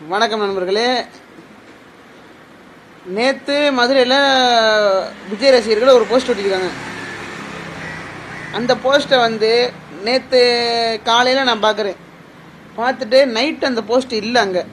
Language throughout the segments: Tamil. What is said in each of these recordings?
வணக்கம் நண்பர்களே நேற்று மதுரையில் விஜய் ரசிகர்கள் ஒரு போஸ்ட் ஒட்டியிருக்காங்க அந்த போஸ்ட்டை வந்து நேற்று காலையில் நான் பார்க்குறேன் பார்த்துட்டு நைட் அந்த போஸ்ட் இல்லை அங்கே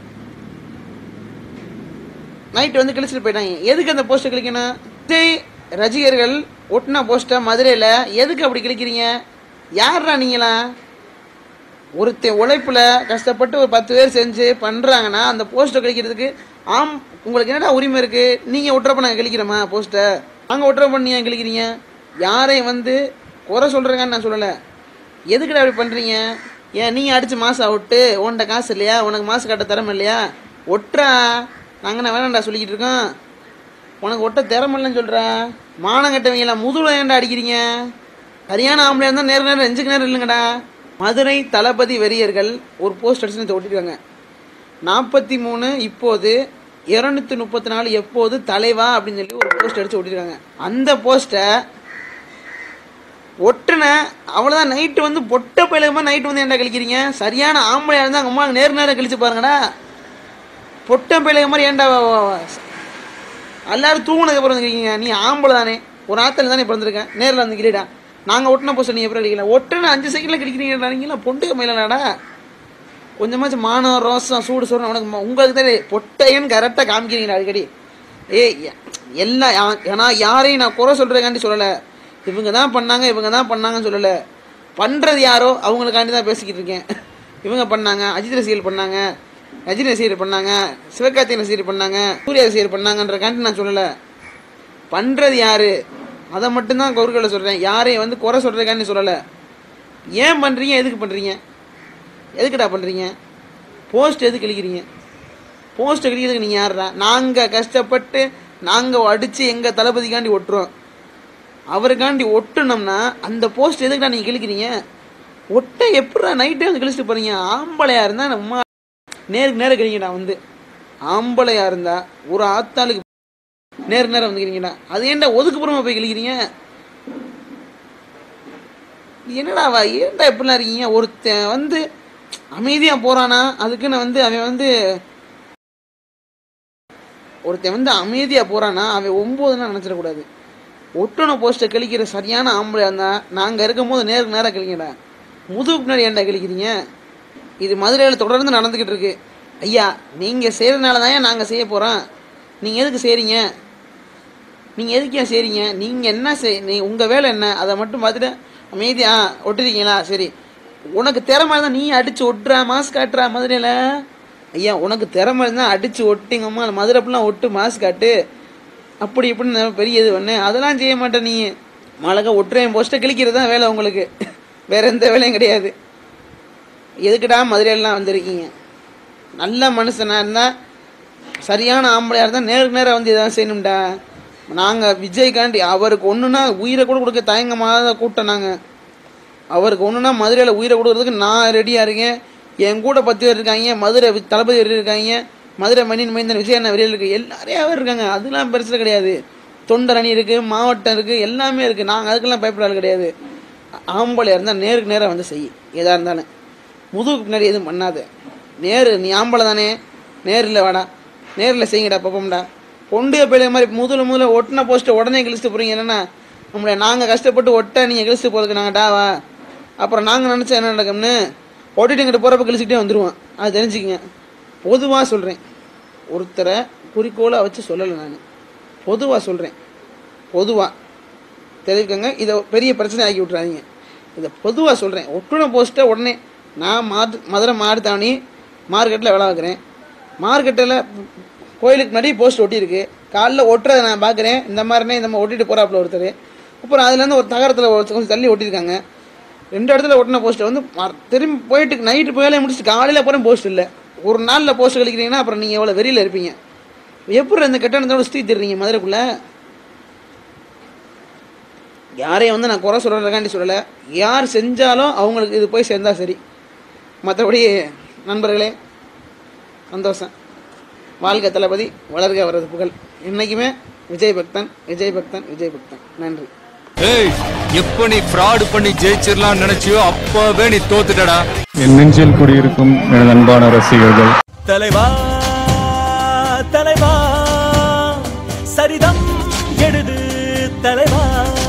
நைட் வந்து கிழிச்சிட்டு போயிட்டாங்க எதுக்கு அந்த போஸ்ட்டை கிழிக்கணும் விஜய் ரசிகர்கள் ஒட்டின போஸ்ட்டை மதுரையில் எதுக்கு அப்படி கிழிக்கிறீங்க யார்ரா நீங்களா ஒருத்தன் உழைப்பில் கஷ்டப்பட்டு ஒரு பத்து பேர் செஞ்சு பண்ணுறாங்கன்னா அந்த போஸ்ட்டை கழிக்கிறதுக்கு ஆம் உங்களுக்கு என்னடா உரிமை இருக்குது நீங்கள் ஒட்டுறப்ப நாங்கள் கிழிக்கிறோமா போஸ்ட்டை நாங்கள் ஒட்டுறப்ப நீங்கள் கிழிக்கிறீங்க யாரையும் வந்து குறை சொல்கிறேங்கன்னு நான் சொல்லலை எதுக்குடா அப்படி பண்ணுறீங்க ஏன் நீங்கள் அடித்து மாதம் விட்டு உன்கிட்ட காசு இல்லையா உனக்கு மாசு கட்ட திறமை இல்லையா ஒட்டுறா நாங்கள் என்ன வேணாம்டா சொல்லிக்கிட்டு இருக்கோம் உனக்கு ஒட்ட திறமை இல்லைன்னு சொல்கிறா மானம் கட்டவங்களா முதுகுல ஏன்டா அடிக்கிறீங்க சரியான ஆம்பளையா இருந்தால் நேரம் நேரம் நெஞ்சுக்கு நேரம் இல்லைங்கடா மதுரை தளபதி வெறியர்கள் ஒரு போஸ்ட் அடிச்சு ஒட்டிருக்காங்க நாற்பத்தி மூணு இப்போது இரநூத்தி முப்பத்தி நாலு எப்போது தலைவா அப்படின்னு சொல்லி ஒரு போஸ்ட் அடிச்சு ஒட்டிருக்காங்க அந்த போஸ்ட்டை ஒட்டுன அவ்வளோதான் நைட்டு வந்து பொட்ட பயிலுமா நைட்டு வந்து ஏன்டா கழிக்கிறீங்க சரியான ஆம்பளையா இருந்தால் அங்கே அம்மா நேர் நேரம் கழிச்சு பாருங்கடா பொட்ட பயிலுக மாதிரி ஏன்டா வ- வ- வ- எல்லாரும் தூங்குனதுக்கு அப்புறம் வந்துருக்கீங்க நீ ஆம்பளை தானே ஒரு ஆத்தில் தானே பிறந்திருக்கேன் நேரில் வந்து கிளிடா நாங்கள் ஒட்டின போஸ்ட் நீ எப்படி அடிக்கல ஒட்டுன அஞ்சு செகண்டில் கிடைக்கிறீங்களா நீங்களா பொண்டு மயிலனாடா கொஞ்சமாச்சும் மானம் ரோசம் சூடு சூடு உனக்கு ம- உங்களுக்கு தான் பொட்டையன்னு கரெக்டாக காமிக்கிறீங்களா அடிக்கடி ஏய் எ- எல்லாம் யா- ஏன்னா யாரையும் நான் குறை சொல்கிறேக்காண்டி சொல்லலை இவங்க தான் பண்ணாங்க இவங்க தான் பண்ணாங்கன்னு சொல்லலை பண்ணுறது யாரோ அவங்களுக்காண்டி தான் பேசிக்கிட்டு இருக்கேன் இவங்க பண்ணாங்க அஜித் ரசிகர் பண்ணாங்க ரஜினி ரசிகர் பண்ணாங்க சிவகார்த்திகேயன் ரசிகர் பண்ணாங்க சூர்யா ரசிகர் பண்ணாங்கன்றக்காண்டி நான் சொல்லலை பண்ணுறது யாரு அதை மட்டும்தான் கௌரவில் சொல்கிறேன் யாரையும் வந்து குறை சொல்கிறதுக்காண்டி சொல்லலை ஏன் பண்ணுறீங்க எதுக்கு பண்ணுறீங்க எதுக்குடா பண்ணுறீங்க போஸ்ட் எதுக்கு கிழிக்கிறீங்க போஸ்ட் கிழிக்கிறதுக்கு நீங்கள் யாருடா நாங்கள் கஷ்டப்பட்டு நாங்கள் அடித்து எங்கள் தளபதிக்காண்டி ஒட்டுறோம் அவருக்காண்டி ஒட்டுனோம்னா அந்த போஸ்ட் எதுக்குடா நீங்கள் கிழிக்கிறீங்க ஒட்ட எப்படா நைட்டே வந்து கிழிச்சிட்டு போகிறீங்க ஆம்பளையாக இருந்தால் நம்ம நேருக்கு நேரம் கிழிங்கடா வந்து ஆம்பளையாக இருந்தால் ஒரு ஆத்தாளுக்கு நேர் நேரம் வந்துக்கிறீங்கடா அது ஏன்டா ஒதுக்குப்புறமா போய் கிழிக்கிறீங்க என்னடா அவ ஏன்டா எப்படிலாம் இருக்கீங்க ஒருத்தன் வந்து அமைதியாக போகிறானா அதுக்குன்னு வந்து அவன் வந்து ஒருத்தன் வந்து அமைதியாக போகிறானா அவன் ஒம்போதுன்னா நினச்சிடக்கூடாது ஒட்டுன போஸ்ட்டை கிழிக்கிற சரியான ஆம்பளையாக இருந்தால் நாங்கள் இருக்கும்போது நேருக்கு நேரம் கிழிங்கடா முதுகு பின்னாடி ஏன்டா கிழிக்கிறீங்க இது மதுரையில் தொடர்ந்து நடந்துக்கிட்டு இருக்கு ஐயா நீங்கள் செய்கிறதுனால தான் நாங்கள் செய்ய போகிறோம் நீங்கள் எதுக்கு செய்கிறீங்க நீங்கள் எதுக்கு ஏன் செய்கிறீங்க நீங்கள் என்ன செய் நீ உங்கள் வேலை என்ன அதை மட்டும் பார்த்துட்டு அமைதியா ஒட்டுறீங்களா சரி உனக்கு திறமை இருந்தால் நீ அடித்து ஒட்டுறா மாஸ்க் காட்டுறா மதுரையில் ஐயா உனக்கு திறமை இருந்தால் அடித்து ஒட்டிங்கம்மா மதுரை ஃபுல்லாக ஒட்டு மாஸ்க் காட்டு அப்படி இப்படின்னு பெரிய இது ஒன்று அதெல்லாம் செய்ய மாட்டேன் நீ மழக ஒட்டுறேன் போஸ்ட்டை கிழிக்கிறது தான் வேலை உங்களுக்கு வேற எந்த வேலையும் கிடையாது எதுக்குடா மதுரையிலாம் வந்திருக்கீங்க நல்ல மனுஷனாக இருந்தால் சரியான ஆம்பளையாக இருந்தால் நேருக்கு நேரம் வந்து இதான் செய்யணும்டா நாங்கள் விஜய்காண்டி அவருக்கு ஒன்றுனா உயிரை கூட கொடுக்க தயங்கமாத கூட்டம் நாங்கள் அவருக்கு ஒன்றுனா மதுரையில் உயிரை கொடுக்கறதுக்கு நான் ரெடியாக இருக்கேன் என் கூட பத்து பேர் இருக்காங்க மதுரை வி- தளபதி வெளியில் இருக்காங்க மதுரை மணியின் மைந்தன் விஜய் அண்ணா வெளியில் இருக்கு எல்லாரையும் அவர் இருக்காங்க அதெல்லாம் பெருசில் கிடையாது தொண்டர் அணி இருக்குது மாவட்டம் இருக்குது எல்லாமே இருக்குது நாங்கள் அதுக்கெல்லாம் பயப்படாது கிடையாது ஆம்பளையாக இருந்தால் நேருக்கு நேராக வந்து செய் எதாக இருந்தாலும் முதுகுக்கு பின்னாடி எதுவும் பண்ணாத நேரு நீ ஆம்பளை தானே நேரில் வாடா நேரில் செய்யுங்கடா பாப்போம்டா பொண்டிய பிள்ளை மாதிரி முதல்ல முதல்ல ஒட்டின போஸ்ட்டை உடனே கிழிச்சிட்டு போகிறீங்க என்னன்னா நம்மளை நாங்கள் கஷ்டப்பட்டு ஒட்ட நீங்கள் கிழிச்சிட்டு போகிறதுக்கு நாங்கள் டாவா அப்புறம் நாங்கள் நினச்சா என்ன நடக்கும்னு ஒட்டிட்டு இங்கிட்ட போகிறப்ப கிழிச்சிக்கிட்டே வந்துடுவோம் அது தெரிஞ்சுக்கங்க பொதுவாக சொல்கிறேன் ஒருத்தரை குறிக்கோளாக வச்சு சொல்லலை நான் பொதுவாக சொல்கிறேன் பொதுவாக தெரிவிக்கங்க இதை பெரிய பிரச்சனை ஆக்கி விட்றாதீங்க இதை பொதுவாக சொல்கிறேன் ஒட்டுன போஸ்ட்டை உடனே நான் மாடு மதுரை மாடு தாண்டி மார்க்கெட்டில் வேலை பார்க்குறேன் மார்க்கெட்டில் கோயிலுக்கு முன்னாடி போஸ்ட் ஒட்டியிருக்கு காலைல ஒட்டுறதை நான் பார்க்குறேன் இந்த மாதிரினே இந்த மாதிரி ஒட்டிட்டு போகிறாப்புல ஒருத்தர் அப்புறம் அதுலேருந்து ஒரு தகரத்தில் கொஞ்சம் தள்ளி ஒட்டியிருக்காங்க ரெண்டு இடத்துல ஒட்டின போஸ்ட்டை வந்து மற- திரும்பி போயிட்டு நைட்டு போயாலே முடிச்சுட்டு காலையில் போகிறேன் போஸ்ட் இல்லை ஒரு நாளில் போஸ்ட் கழிக்கிறீங்கன்னா அப்புறம் நீங்கள் எவ்வளோ வெறியில் இருப்பீங்க எப்படி இந்த கட்டணத்தோட சுற்றி தர்றீங்க மதுரைக்குள்ளே யாரையும் வந்து நான் குறை சொல்கிறதுக்காண்டி சொல்லலை யார் செஞ்சாலும் அவங்களுக்கு இது போய் சேர்ந்தா சரி மற்றபடி நண்பர்களே சந்தோஷம் வாழ்க தளபதி வளர்க அவரது புகழ் என்றைக்குமே விஜய் பக்தன் விஜய் பக்தன் விஜய் பக்தன் நன்றி ஏய் எப்ப நீ ஃப்ராட் பண்ணி ஜெயிச்சிடலாம் நினைச்சியோ அப்பவே நீ தோத்துட்டடா என் நெஞ்சில் குடியிருக்கும் எனது அன்பான ரசிகர்கள் தலைவா தலைவா சரிதம் எழுது தலைவா